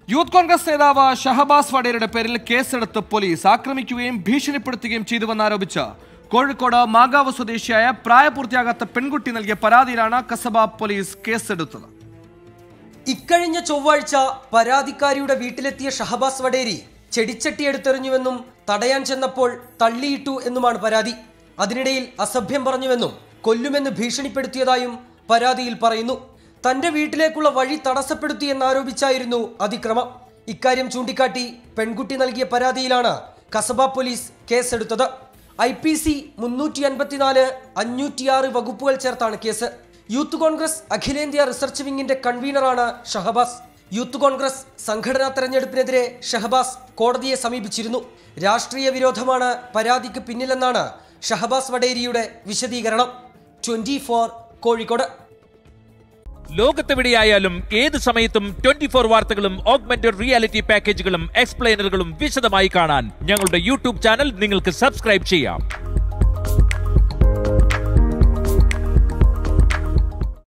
youth Congress നേതാവ് ഷഹബാസ് വഡേരുടെ പേരിൽ കേസെടുത്ത് പോലീസ് ആക്രമിക്കുകയും ഭീഷണിപ്പെടുത്തുകയും ചെയ്തുവെന്നാരോപിച്ച് കോഴിക്കോട് മാകാവ് സ്വദേശിയായ പ്രായപൂർത്തിയാകാത്ത പെൺകുട്ടി നൽകിയ പരാതിയിലാണ് കസബ പോലീസ് കേസെടുത്തത് ഇക്കഴിഞ്ഞ ചൊവ്വാഴ്ച പരാതിക്കാരിയുടെ വീട്ടിലെത്തിയ ഷഹബാസ് വഡേരി ചെടിച്ചട്ടി എടുത്തെറിഞ്ഞുവെന്നും തടയാൻ ചെന്നപ്പോൾ തള്ളിയിട്ടു എന്നുമാണ് പരാതി അതിനിടയിൽ അസഭ്യം പറഞ്ഞുവെന്നും കൊല്ലുമെന്ന് ഭീഷണിപ്പെടുത്തിയതായും പരാതിയിൽ പറയുന്നു തന്റെ വീട്ടിലേക്കുള്ള വഴി തടസ്സപ്പെടുത്തിയെന്നാരോപിച്ചായിരുന്നു അതിക്രമം ഇക്കാര്യം ചൂണ്ടിക്കാട്ടി പെൺകുട്ടി നൽകിയ പരാതിയിലാണ് കസബ പോലീസ് കേസെടുത്തത് ഐ പി സി മുന്നൂറ്റി അൻപത്തിനാല് അഞ്ഞൂറ്റിയാറ് വകുപ്പുകൾ ചേർത്താണ് കേസ് യൂത്ത് കോൺഗ്രസ് അഖിലേന്ത്യാ റിസർച്ച് വിങ്ങിന്റെ കൺവീനറാണ് ഷഹബാസ് യൂത്ത് കോൺഗ്രസ് സംഘടനാ തെരഞ്ഞെടുപ്പിനെതിരെ ഷഹബാസ് കോടതിയെ സമീപിച്ചിരുന്നു രാഷ്ട്രീയ വിരോധമാണ് പരാതിക്ക് പിന്നിലെന്നാണ് ഷഹബാസ് വഡേരിയുടെ വിശദീകരണം ട്വന്റി കോഴിക്കോട് ലോകത്തെവിടെയായാലും ഏത് സമയത്തും ട്വന്റി ഫോർ വാർത്തകളും ഓഗ്മെന്റഡ് റിയാലിറ്റി പാക്കേജുകളും എക്സ്പ്ലെയിനറുകളും വിശദമായി കാണാൻ ഞങ്ങളുടെ യൂട്യൂബ് ചാനൽ നിങ്ങൾക്ക് സബ്സ്ക്രൈബ് ചെയ്യാം